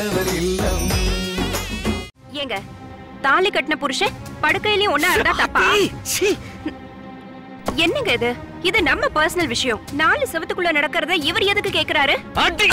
கண்டவர் இல்லம் ஏங்க தாலி கட்டின புருஷன் படுக்கையிலயும் ஒண்ணா இருந்தா தப்பா என்னங்க இது இது நம்ம பர்சனல் விஷயம் நாலு செவத்துக்குள்ள நடக்கிறத இவர் எதுக்கு கேக்குறாரு அடி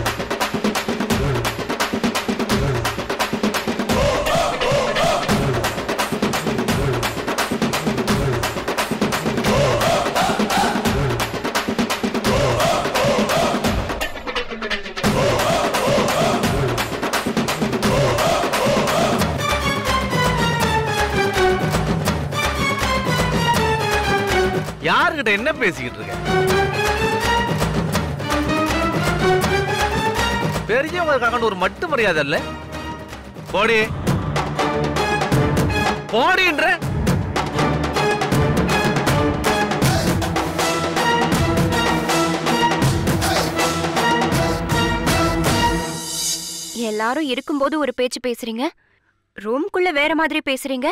யாருகிட்ட என்ன பேசிக்கிட்டு இருக்க பெரியவங்க இருக்காங்கன்னு ஒரு மட்டு மரியாதை இல்ல போடி போடின்ற எல்லாரும் இருக்கும்போது ஒரு பேச்சு பேசுறீங்க ரூம்குள்ள வேற மாதிரி பேசுறீங்க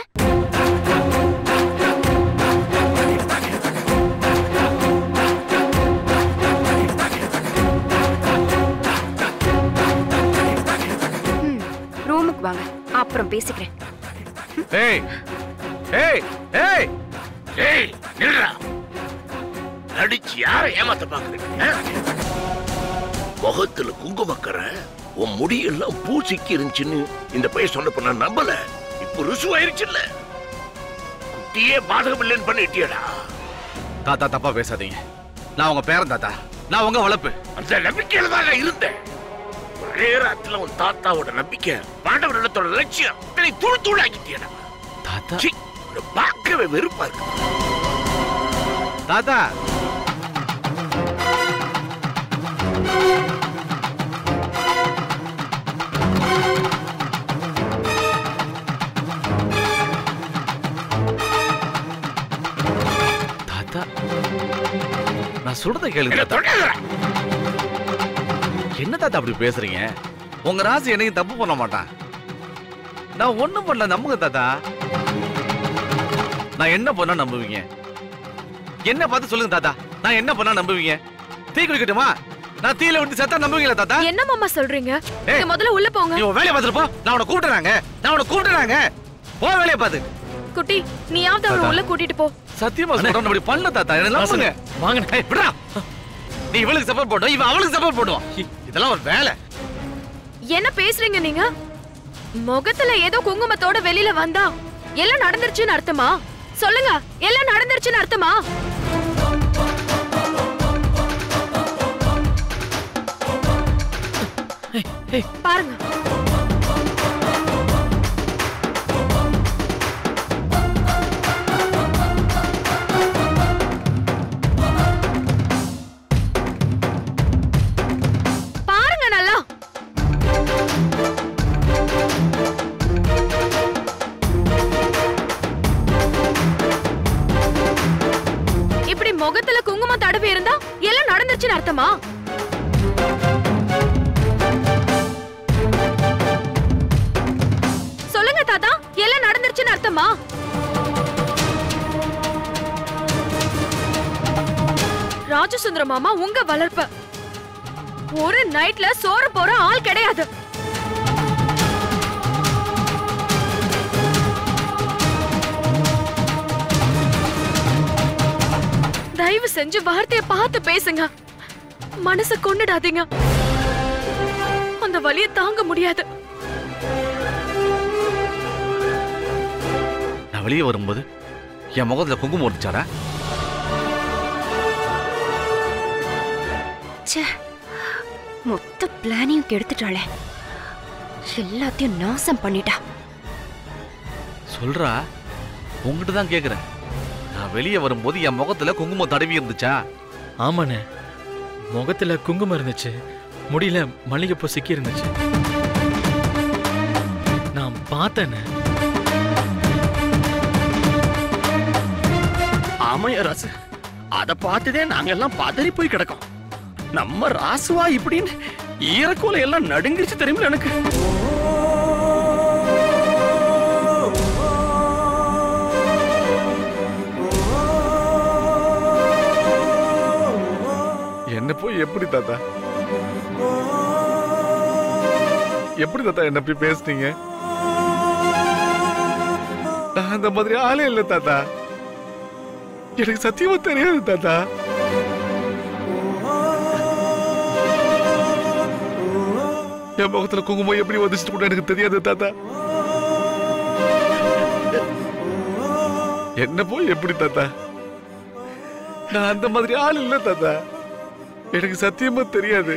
ம், ரூமுக்கு வாங்க அப்புறம் பேசிக்கிறேன் ஏய் ஏய் ஏய் ஏய் நில்றா நடிச்சு யார ஏமாத்த பாக்குறீங்க முகத்துல குங்குமக்கரை உன் முடியெல்லாம் பூசிக்கி இருந்துச்சுன்னு இந்த பையன் சொன்னப்ப நான் நம்பல இப்ப ருசுவாயிருச்சுல்ல குட்டியே பாதகம் இல்லைன்னு பண்ணிட்டியடா தாத்தா தப்பா பேசாதீங்க நான் உங்க பேரன் தாத்தா நான் உங்க வளர்ப்பு அந்த நம்பிக்கையில தான் நான் இருந்தேன் ஒரே ராத்துல உன் தாத்தாவோட நம்பிக்கை பாண்டவர் இடத்தோட லட்சியம் இத்தனை தூள் தூள் ஆக்கிட்டியடா தாத்தா சீ, உன்னை பார்க்கவே வெறுப்பா இருக்கு தாத்தா தாத்தா நான் சொல்றத கேளுங்க என்ன தாத்தா. தொடாதடா. என்ன தாத்தா அப்படி பேசுறீங்க உங்க ராசி என்னையும் தப்பு பண்ண மாட்டான் நான் ஒண்ணும் பண்ணல நம்புங்க தாத்தா நான் என்ன பண்ணா நம்புவீங்க என்ன பார்த்து சொல்லுங்க தாத்தா நான் என்ன பண்ணா நம்புவீங்க தீ குளிக்கட்டுமா நான் தீயில விட்டு செத்தா நம்புவீங்களா தாத்தா என்ன மாமா சொல்றீங்க ஏய். நீங்க முதல்ல உள்ள போங்க நீ உன் வேலையை பார்த்துட்டு போ நான் உன்னை கூப்பிடுறாங்க நான் உன்னை கூப்பிடுறாங்க போ வேலையை பார்த்து குட்டி நீயாவது அவரை தாத்தா. உள்ள கூட்டிட்டு போ சத்தியமா சொல்றேன் அப்படி பண்ணல தாத்தா என்ன நம்புங்க வாங்க ஏய் விடா நீ இவளுக்கு சப்போர்ட் போடும் இவன் அவளுக்கு சப்போர்ட் போடுவான் இதெல்லாம் ஒரு வேலை என்ன பேசுறீங்க நீங்க முகத்துல ஏதோ குங்குமத்தோட வெளியில வந்தா எல்லாம் நடந்துருச்சுன்னு அர்த்தமா சொல்லுங்க எல்லாம் நடந்துருச்சுன்னு அர்த்தமா பாருங்க பாருங்க நல்லா இப்படி முகத்துல குங்குமம் தடவி இருந்தா எல்லாம் நடந்துருச்சுன்னு அர்த்தமா சொல்லுங்க தாத்தா எல்லாம் நடந்துருச்சுன்னு அர்த்தமா ராஜசுந்தர மாமா உங்க வளர்ப்ப ஒரு நைட்ல சோற போற ஆள் கிடையாது தயவு செஞ்சு வார்த்தைய பார்த்து பேசுங்க மனச கொண்டுடாதீங்க அந்த வலிய தாங்க முடியாது நான் வெளியே வரும்போது என் முகத்துல குங்குமம் ஒடிச்சாரா ச்சே மொத்த பிளானையும் கெடுத்துட்டாளே எல்லாத்தையும் நாசம் பண்ணிட்டா சொல்றா உங்ககிட்ட தான் கேக்குறேன் நான் வெளியே வரும்போது என் முகத்துல குங்குமம் தடவி இருந்துச்சா ஆமாண்ணே முகத்துல குங்குமம் இருந்துச்சு முடியல மல்லிகைப்பூ சிக்கி இருந்துச்சு நான் பார்த்தேண்ணே ஆமாயா ராசு அத பார்த்துதே நாங்க எல்லாம் பதறி போய் கிடக்கோம் நம்ம ராசுவா இப்படின்னு ஈரக்கோலை எல்லாம் நடுங்கிருச்சு தெரியுமில எனக்கு என்ன போய் எப்படி தாத்தா எப்படி தாத்தா என்ன இப்படி பேசுனீங்க நான் அந்த மாதிரி ஆளே இல்ல தாத்தா எனக்கு சத்தியமா தெரியாது தாத்தா என் முகத்துல குங்குமம் எப்படி வந்துச்சுட்டு கூட எனக்கு தெரியாது தாத்தா என்ன போய் எப்படி தாத்தா நான் அந்த மாதிரி ஆள் இல்ல தாத்தா எனக்கு சத்தியமா தெரியாது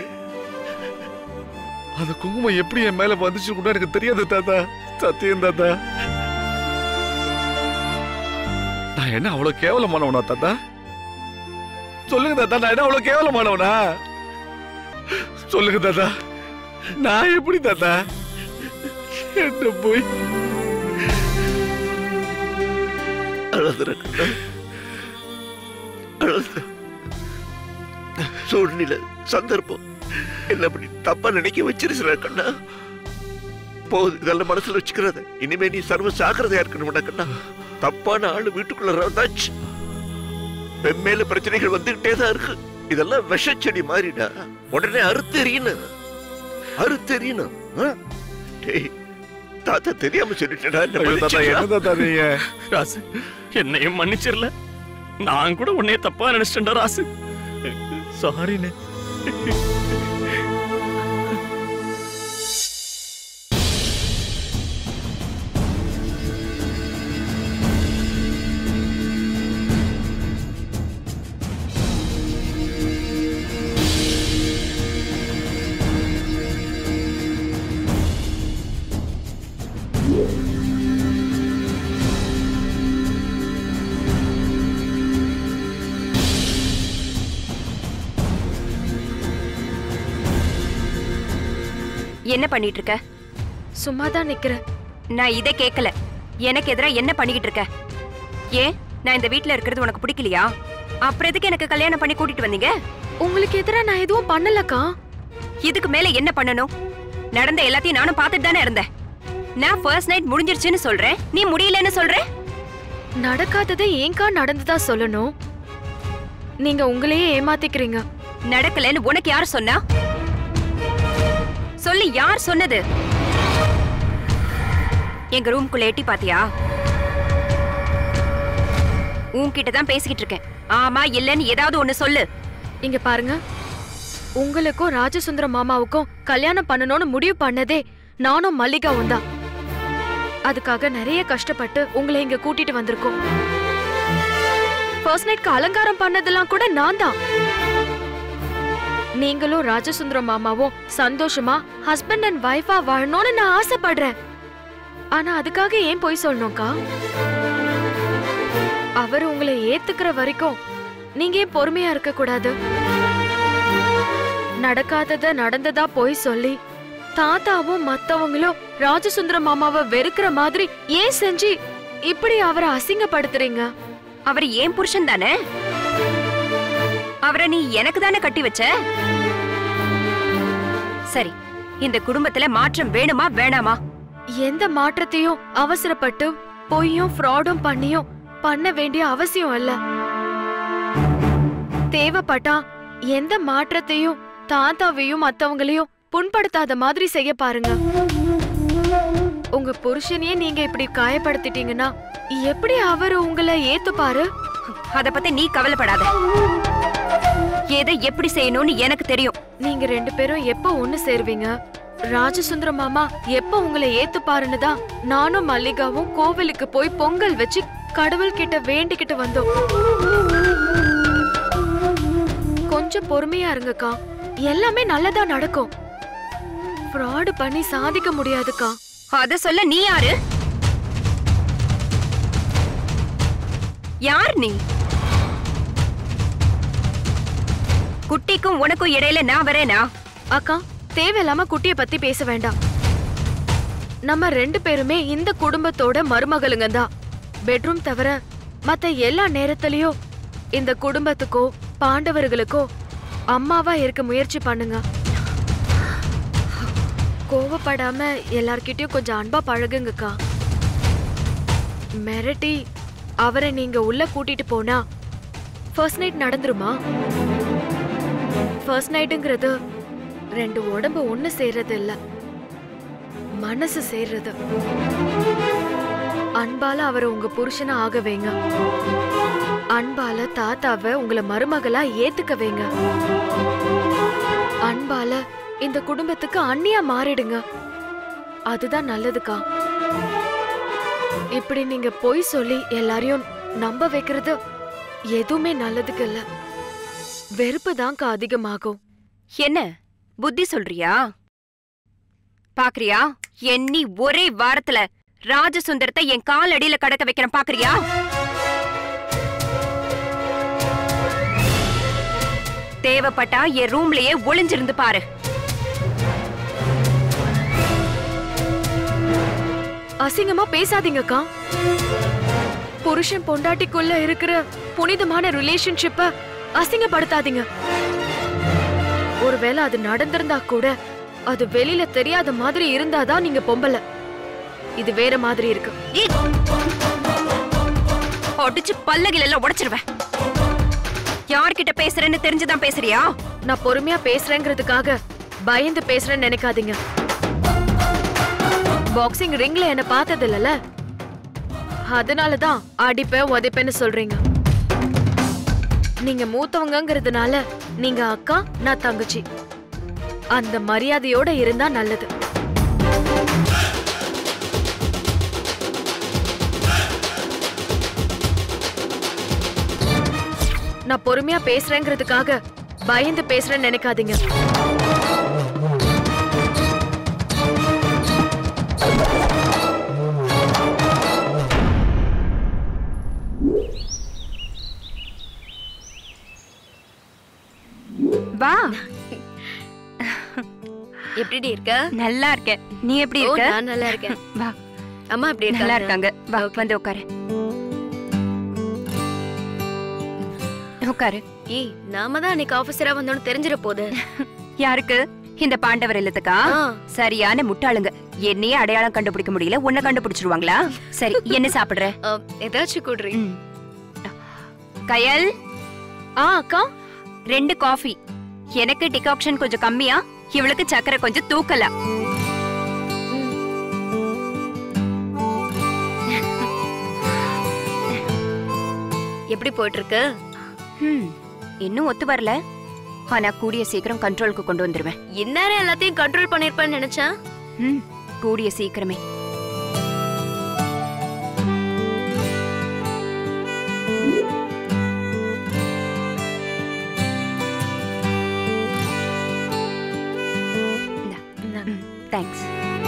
அந்த குங்குமம் எப்படி என் மேல வந்துச்சு கூட எனக்கு தெரியாது தாத்தா சத்தியம் தாத்தா நான் என்ன அவ்வளவு கேவலமானவனா தாத்தா சொல்லுங்க தாத்தா நான் என்ன அவ்வளவு கேவலமானவனா சொல்லுங்க தாத்தா நான் எப்படி தாத்தா என்ன போய் அழுதுற கண்ணா அழுது சூழ்நிலை சந்தர்ப்பம் என்ன அப்படி தப்பா நினைக்க வச்சிருச்சுல கண்ணா போகுது இதெல்லாம் மனசுல வச்சுக்கிறத இனிமே நீ சர்வ சாக்கிரதையா இருக்கணும்டா கண்ணா தப்பான ஆளு வீட்டுக்குள்ள வந்தாச்சு வெம்மேல பிரச்சனைகள் வந்துகிட்டே தான் இருக்கு இதெல்லாம் விஷச்செடி மாறிடா உடனே அறுத்தெறியணும் அறுத்தெறியணும் ஆ? டேய், தாத்தா தெரியாம சொல்லிட்டேடா என்னை ஐயோ தாத்தா மன்னிச்சிடுடா. என்ன தாத்தா நீங்க ராசு என்னையும் மன்னிச்சிரல நான் கூட உன்னைய தப்பா நினைச்சிட்டேன்டா ராசு சாரிண்ணே என்ன பண்ணிட்டு இருக்க சும்மா தான் நிக்கிறேன் நான் இதை கேட்கல எனக்கு எதிரா என்ன பண்ணிக்கிட்டு இருக்க ஏன் நான் இந்த வீட்ல இருக்கிறது உனக்கு பிடிக்கலையா அப்புறம் எதுக்கு எனக்கு கல்யாணம் பண்ணி கூட்டிட்டு வந்தீங்க உங்களுக்கு எதிரா நான் எதுவும் பண்ணலக்கா இதுக்கு மேல என்ன பண்ணணும் நடந்த எல்லாத்தையும் நானும் பார்த்துட்டு தானே இருந்தேன் நான் ஃபர்ஸ்ட் நைட் முடிஞ்சிருச்சுன்னு சொல்றேன் நீ முடியலன்னு சொல்ற நடக்காததை ஏன்க்கா நடந்ததா சொல்லணும் நீங்க உங்களையே ஏமாத்திக்கிறீங்க நடக்கலன்னு உனக்கு யார் சொன்னா சொல்லி யார் சொன்னது எங்க ரூம்குள்ள எட்டி பாத்தியா உன்கிட்ட தான் பேசிக்கிட்டு இருக்கேன் ஆமா இல்லன்னு ஏதாவது ஒண்ணு சொல்லு இங்க பாருங்க உங்களுக்கும் ராஜசுந்தர மாமாவுக்கும் கல்யாணம் பண்ணணும்னு முடிவு பண்ணதே நானும் மல்லிகாவும் தான் அதுக்காக நிறைய கஷ்டப்பட்டு உங்களை இங்க கூட்டிட்டு வந்திருக்கோம் ஃபர்ஸ்ட் நைட்க்கு அலங்காரம் பண்ணதெல்லாம் கூட நான் தான் நீங்களும் ராஜசுந்தர மாமாவும் சந்தோஷமா ஹஸ்பண்ட் அண்ட் வைஃபா வாழணும்னு நான் ஆசைப்படுறேன் ஆனா அதுக்காக ஏன் போய் சொல்லணும்க்கா அவர் உங்களை ஏத்துக்கிற வரைக்கும் நீங்க ஏன் பொறுமையா இருக்க கூடாது நடக்காதத நடந்ததா போய் சொல்லி தாத்தாவும் மத்தவங்களும் ராஜசுந்தர மாமாவை வெறுக்கிற மாதிரி ஏன் செஞ்சு இப்படி அவரை அசிங்கப்படுத்துறீங்க அவர் ஏன் புருஷன் தானே அவரை நீ எனக்கு தானே கட்டி வச்ச சரி இந்த குடும்பத்துல மாற்றம் வேணுமா வேணாமா எந்த மாற்றத்தையும் அவசரப்பட்டு பொய்யும் ஃப்ராடும் பண்ணியும் பண்ண வேண்டிய அவசியம் இல்ல தேவைப்பட்டா எந்த மாற்றத்தையும் தாத்தாவையும் மத்தவங்களையும் புண்படுத்தாத மாதிரி செய்ய பாருங்க உங்க புருஷனையே நீங்க இப்படி காயப்படுத்திட்டீங்கன்னா எப்படி அவரு உங்களை ஏத்துப்பாரு அத பத்தி நீ கவலைப்படாத எதை எப்படி செய்யணும்னு எனக்கு தெரியும் நீங்க ரெண்டு பேரும் எப்போ ஒண்ணு சேருவீங்க ராஜசுந்தர மாமா எப்ப உங்களை ஏத்துப்பாருன்னு தான் நானும் மல்லிகாவும் கோவிலுக்கு போய் பொங்கல் வச்சு கடவுள் கிட்ட வேண்டிக்கிட்டு வந்தோம் கொஞ்சம் பொறுமையா இருங்கக்கா எல்லாமே நல்லதா நடக்கும் ஃப்ராடு பண்ணி சாதிக்க முடியாதுக்கா அத சொல்ல நீ யாரு யார் நீ குட்டிக்கும் உனக்கும் இடையில நான் வரேனா அக்கா தேவையில்லாம குட்டிய பத்தி பேச வேண்டாம் நம்ம ரெண்டு பேருமே இந்த குடும்பத்தோட மருமகளுங்க தான் பெட்ரூம் தவிர மத்த எல்லா நேரத்திலயும் இந்த குடும்பத்துக்கோ பாண்டவர்களுக்கோ அம்மாவா இருக்க முயற்சி பண்ணுங்க கோவப்படாம எல்லார்கிட்டயும் கொஞ்சம் அன்பா பழகுங்கக்கா மிரட்டி அவரை நீங்க உள்ள கூட்டிட்டு போனா ஃபர்ஸ்ட் நைட் நடந்துருமா ஃபர்ஸ்ட் நைட்டுங்கிறது ரெண்டு உடம்பு ஒண்ணு சேர்றது இல்ல மனசு சேர்றது அன்பால அவரை உங்க புருஷனா ஆக வைங்க அன்பால தாத்தாவை உங்களை மருமகளா ஏத்துக்க வைங்க அன்பால இந்த குடும்பத்துக்கு அண்ணியா மாறிடுங்க அதுதான் நல்லதுக்கா இப்படி நீங்க பொய் சொல்லி எல்லாரையும் நம்ப வைக்கிறது எதுவுமே நல்லதுக்கு இல்ல வெறுப்பு தான்க்கா அதிகமாகும் என்ன புத்தி சொல்றியா பாக்குறியா எண்ணி ஒரே வாரத்துல ராஜசுந்தரத்தை என் கால் அடியில கடக்க வைக்கிறேன் பாக்குறியா தேவைப்பட்டா என் ரூம்லயே ஒளிஞ்சிருந்து பாரு அசிங்கமா பேசாதீங்கக்கா புருஷன் பொண்டாட்டிக்குள்ள இருக்கிற புனிதமான ரிலேஷன்ஷிப்ப அசிங்கப்படுத்தாதீங்க ஒருவேளை அது நடந்திருந்தா கூட அது வெளியில தெரியாத மாதிரி இருந்தாதான் நீங்க பொம்பளை இது வேற மாதிரி இருக்கு ஏய்! அடிச்சு பல்லகில எல்லாம் உடைச்சிருவேன் யார்கிட்ட பேசுறேன்னு தெரிஞ்சுதான் பேசுறியா நான் பொறுமையா பேசுறேங்கிறதுக்காக பயந்து பேசுறேன்னு நினைக்காதீங்க பாக்ஸிங் ரிங்ல என்ன பார்த்தது இல்லல அதனாலதான் அடிப்பேன் உதைப்பேன்னு சொல்றீங்க நீங்க மூத்தவங்கங்கிறதுனால நீங்க அக்கா நான் தங்கச்சி அந்த மரியாதையோட இருந்தா நல்லது நான் பொறுமையா பேசுறேங்கிறதுக்காக பயந்து பேசுறேன்னு நினைக்காதீங்க வா எப்படிடி இருக்க நல்லா இருக்கேன் நீ எப்படி ஓ இருக்க நான் நல்லா இருக்கேன் வா அம்மா எப்படி நல்லா இருக்காங்க இருக்காங்க வா வந்து உட்காரு உட்காரு ஏய் நாம தான் அன்னைக்கு ஆபீசரா வந்தோம்னு தெரிஞ்சிட போகுது யாருக்கு இந்த பாண்டவர் இல்லத்துக்கா ஆ. சரியான முட்டாளுங்க என்னையே அடையாளம் கண்டுபிடிக்க முடியல உன்னை கண்டுபிடிச்சிருவாங்களா சரி என்ன சாப்பிடுற அ, ஏதாச்சும் கூடுறி ம். கயல் ஆ அக்கா ரெண்டு காஃபி எனக்கு டிகாக்ஷன் கொஞ்சம் கம்மியா இவளுக்கு சக்கரை கொஞ்சம் தூக்கல எப்படி போயிட்டு இருக்கு ஹம், இன்னும் ஒத்து வரல ஆனா கூடிய சீக்கிரம் கண்ட்ரோலுக்கு கொண்டு வந்துருவேன் இந்நேரம் எல்லாத்தையும் கண்ட்ரோல் பண்ணிருப்பேன்னு நினைச்சேன் ம், கூடிய சீக்கிரமே தேங்க்ஸ்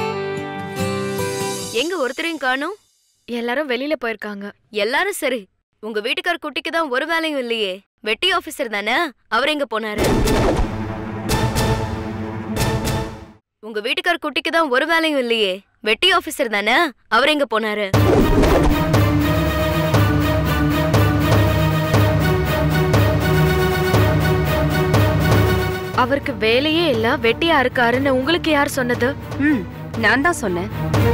எங்க ஒருத்தரையும் காணும் எல்லாரும் வெளியில போயிருக்காங்க எல்லாரும் சரி உங்க வீட்டுக்கார குட்டிக்கு தான் ஒரு வேலையும் இல்லையே வெட்டி ஆபீசர் தானே அவர் எங்க போனாரு உங்க வீட்டுக்கார குட்டிக்கு தான் ஒரு வேலையும் இல்லையே வெட்டி ஆபீசர் தானே அவர் எங்க போனாரு அவருக்கு வேலையே இல்ல வெட்டியா இருக்காருன்னு உங்களுக்கு யார் சொன்னது ம் நான் தான் சொன்னேன்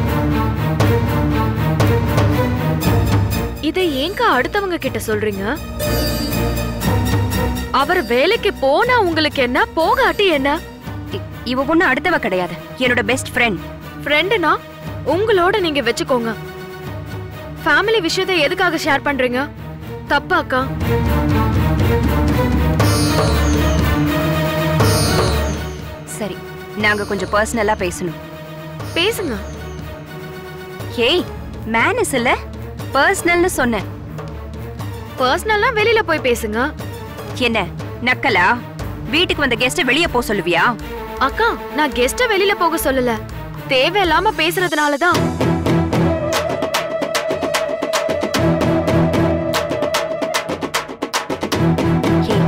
இதை ஏங்க அடுத்தவங்க கிட்ட சொல்றீங்க அவர் வேலைக்கு போனா உங்களுக்கு என்ன போகாட்டி என்ன இ- இவ ஒண்ணு அடுத்தவ கிடையாது என்னோட பெஸ்ட் ஃப்ரெண்ட் ஃப்ரெண்டுனா உங்களோட நீங்க வச்சுக்கோங்க ஃபேமிலி விஷயத்தை எதுக்காக ஷேர் பண்றீங்க தப்பா அக்கா சரி நாங்க கொஞ்சம் பர்சனலா பேசணும் பேசுங்க ஏய் மேனஸ் இல்ல பர்சனல்னு சொன்னேன் பர்சனலா வெளியில போய் பேசுங்க என்ன நக்கலா வீட்டுக்கு வந்த கெஸ்ட வெளிய போ சொல்லுவியா அக்கா நான் கெஸ்ட வெளியில போக சொல்லல தேவையில்லாம பேசுறதுனால தான் ஏய்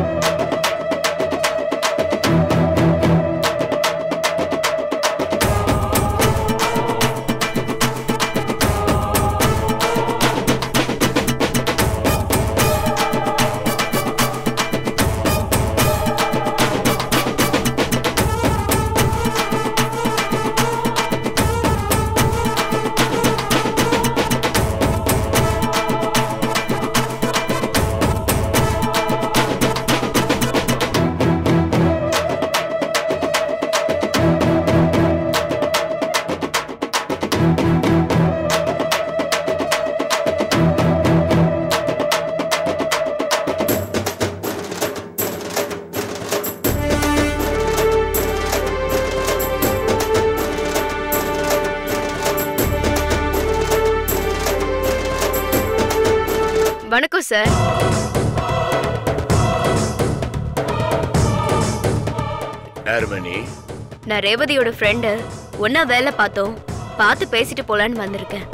சார் யாரு மணி நான் ரேவதியோட ஃப்ரெண்டு ஒன்னா வேலை பார்த்தோம் பார்த்து பேசிட்டு போலான்னு வந்திருக்கேன்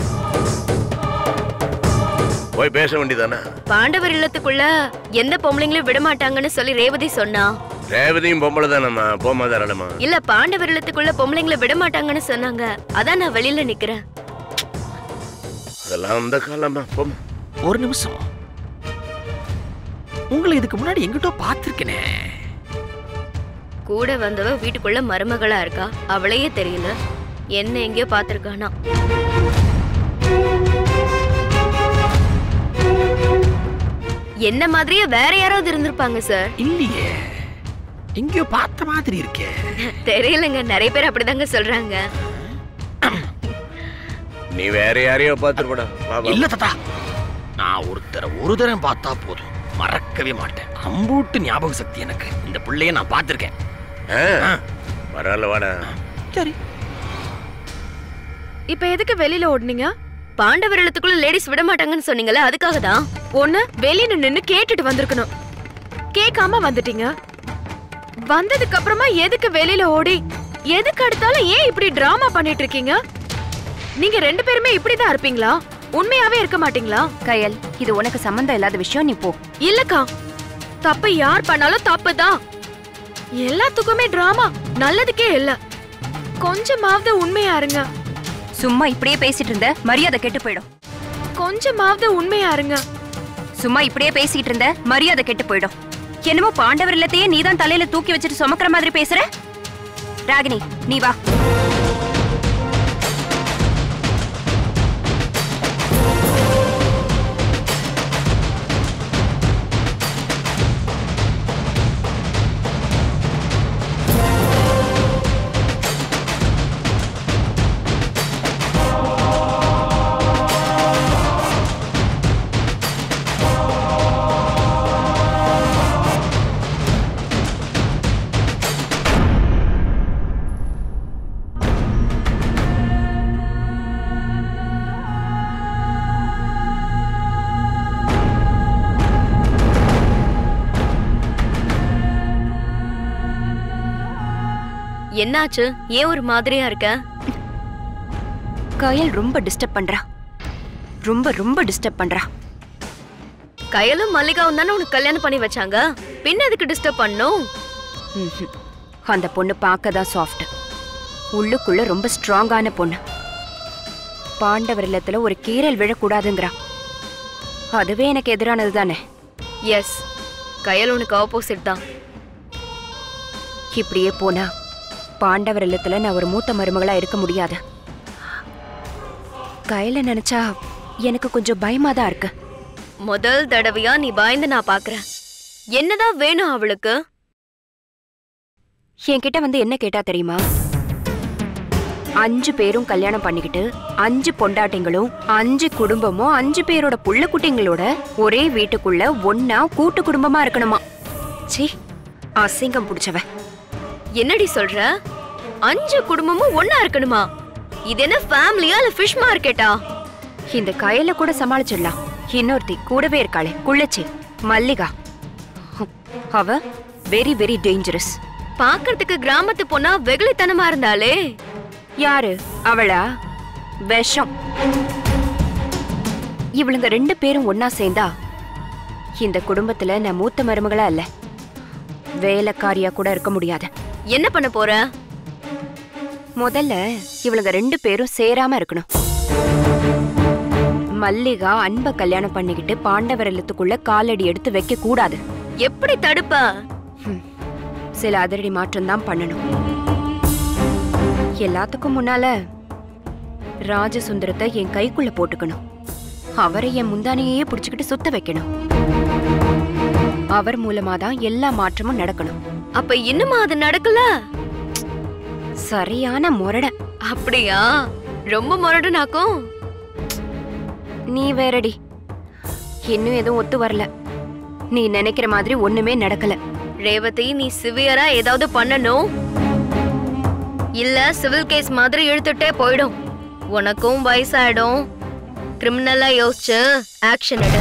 போய் பேச வேண்டியதானே பாண்டவர் இல்லத்துக்குள்ள எந்த பொம்பளைங்களும் விட மாட்டாங்கன்னு சொல்லி ரேவதி சொன்னா ரேவதியும் பொம்பளை தானம்மா போமா தாராளமா இல்ல பாண்டவர் இல்லத்துக்குள்ள பொம்பளைங்களை விட மாட்டாங்கன்னு சொன்னாங்க அதான் நான் வெளியில நிக்கிறேன் அதெல்லாம் அந்த காலமா போமா ஒரு நிமிஷம் உங்களை இதுக்கு முன்னாடி எங்கிட்டோ பார்த்திருக்கேனே கூட வந்தவ வீட்டுக்குள்ள மருமகளா இருக்கா அவளையே தெரியல என்ன எங்கேயோ பாத்திருக்கானா என்ன மாதிரியே வேற யாராவது இருந்திருப்பாங்க சார் இல்லையே எங்கேயோ பார்த்த மாதிரி இருக்கே தெரியலங்க நிறைய பேர் அப்படிதாங்க சொல்றாங்க நீ வேற யாரையோ பாத்துருப்படா இல்ல தாத்தா நான் ஒருத்தரை ஒரு தரம் பார்த்தா போதும் மறக்கவே மாட்டேன் அம்பூட்டு ஞாபக சக்தி எனக்கு இந்த பிள்ளைய நான் பார்த்திருக்கேன் பரவாயில்ல வாடா சரி இப்ப எதுக்கு வெளியில ஓடுனீங்க பாண்டவர் இல்லத்துக்குள்ள லேடிஸ் விட மாட்டாங்கன்னு சொன்னீங்கல்ல அதுக்காக தான் ஒண்ணு வெளியில நின்னு கேட்டுட்டு வந்திருக்கணும் கேட்காம வந்துட்டீங்க வந்ததுக்கு அப்புறமா எதுக்கு வெளியில ஓடி எதுக்கு அடுத்தாலும் ஏன் இப்படி டிராமா பண்ணிட்டு இருக்கீங்க நீங்க ரெண்டு பேருமே இப்படிதான் இருப்பீங்களா உண்மையாவே இருக்க மாட்டீங்களா கயல் இது உனக்கு சம்மந்தம் இல்லாத விஷயம் நீ போ இல்லக்கா தப்பு யார் பண்ணாலும் தப்பு தான் எல்லாத்துக்குமே டிராமா நல்லதுக்கே இல்ல கொஞ்சமாவது உண்மையா இருங்க சும்மா இப்படியே பேசிட்டு இருந்த மரியாதை கெட்டு போயிடும் கொஞ்சமாவது உண்மையா இருங்க சும்மா இப்படியே பேசிட்டு இருந்த மரியாதை கெட்டு போயிடும் என்னமோ பாண்டவர் இல்லத்தையே நீதான் தலையில தூக்கி வச்சுட்டு சுமக்கிற மாதிரி பேசுற ராகினி நீ வா என்னாச்சு ஏன் ஒரு மாதிரியா இருக்க கயல் ரொம்ப டிஸ்டர்ப் பண்றா ரொம்ப ரொம்ப டிஸ்டர்ப் பண்றா கயலும் மல்லிகாவும் தானே உனக்கு கல்யாணம் பண்ணி வச்சாங்க பின்ன எதுக்கு டிஸ்டர்ப் பண்ணும் ம்ஹும். அந்த பொண்ணு பார்க்க தான் சாஃப்ட் உள்ளுக்குள்ள ரொம்ப ஸ்ட்ராங்கான பொண்ணு பாண்டவர் இல்லத்துல ஒரு கீறல் விழக்கூடாதுங்கிறா அதுவே எனக்கு எதிரானது தானே எஸ் கயல் உனக்கு ஆப்போசிட் தான் இப்படியே போனா பாண்டவர் இல்லத்துல நான் ஒரு மூத்த மருமகளா இருக்க முடியாது கையில நினைச்சா எனக்கு கொஞ்சம் பயமா தான் இருக்கு முதல் தடவையா நீ பயந்து நான் பாக்குறேன் என்னதான் வேணும் அவளுக்கு என்கிட்ட வந்து என்ன கேட்டா தெரியுமா அஞ்சு பேரும் கல்யாணம் பண்ணிக்கிட்டு அஞ்சு பொண்டாட்டிங்களும் அஞ்சு குடும்பமும் அஞ்சு பேரோட புள்ள குட்டிங்களோட ஒரே வீட்டுக்குள்ள ஒன்னா கூட்டு குடும்பமா இருக்கணுமா ச்சீ அசிங்கம் புடிச்சவ என்னடி சொல்ற அஞ்சு குடும்பமும் ஒண்ணா இருக்கணுமா இது என்ன ஃபேமிலியா இல்ல ஃபிஷ் மார்க்கெட்டா இந்த கையில கூட சமாளிச்சிடலாம் இன்னொருத்தி கூடவே இருக்காளே குள்ளச்சி மல்லிகா ஹம், அவ வெரி வெரி டேஞ்சரஸ் பாக்குறதுக்கு கிராமத்து பொண்ணா வெகுளித்தனமா இருந்தாலே யாரு அவளா விஷம் இவளுங்க ரெண்டு பேரும் ஒன்னா சேர்ந்தா இந்த குடும்பத்துல நான் மூத்த மருமகளா இல்ல வேலைக்காரியா கூட இருக்க முடியாது என்ன பண்ண போற முதல்ல இவளுங்க ரெண்டு பேரும் சேராம இருக்கணும் மல்லிகா அன்ப கல்யாணம் பண்ணிக்கிட்டு பாண்டவர் இல்லத்துக்குள்ள காலடி எடுத்து வைக்க கூடாது எப்படி தடுப்ப சில அதிரடி மாற்றம் தான் பண்ணணும் எல்லாத்துக்கும் முன்னால ராஜசுந்தரத்தை என் கைக்குள்ள போட்டுக்கணும் அவரை என் முந்தானையே புடிச்சுக்கிட்டு சுத்த வைக்கணும் அவர் மூலமா தான் எல்லா மாற்றமும் நடக்கணும் அப்ப இன்னுமா அது நடக்கல சரியான முரட அப்படியா ரொம்ப முரடுனாக்கும் நீ வேறடி இன்னும் எதுவும் ஒத்து வரல நீ நினைக்கிற மாதிரி ஒண்ணுமே நடக்கல ரேவதி நீ சிவியரா ஏதாவது பண்ணணும் இல்ல சிவில் கேஸ் மாதிரி இழுத்துட்டே போயிடும் உனக்கும் வயசாயிடும் கிரிமினலா யோசிச்சு ஆக்ஷன் எடு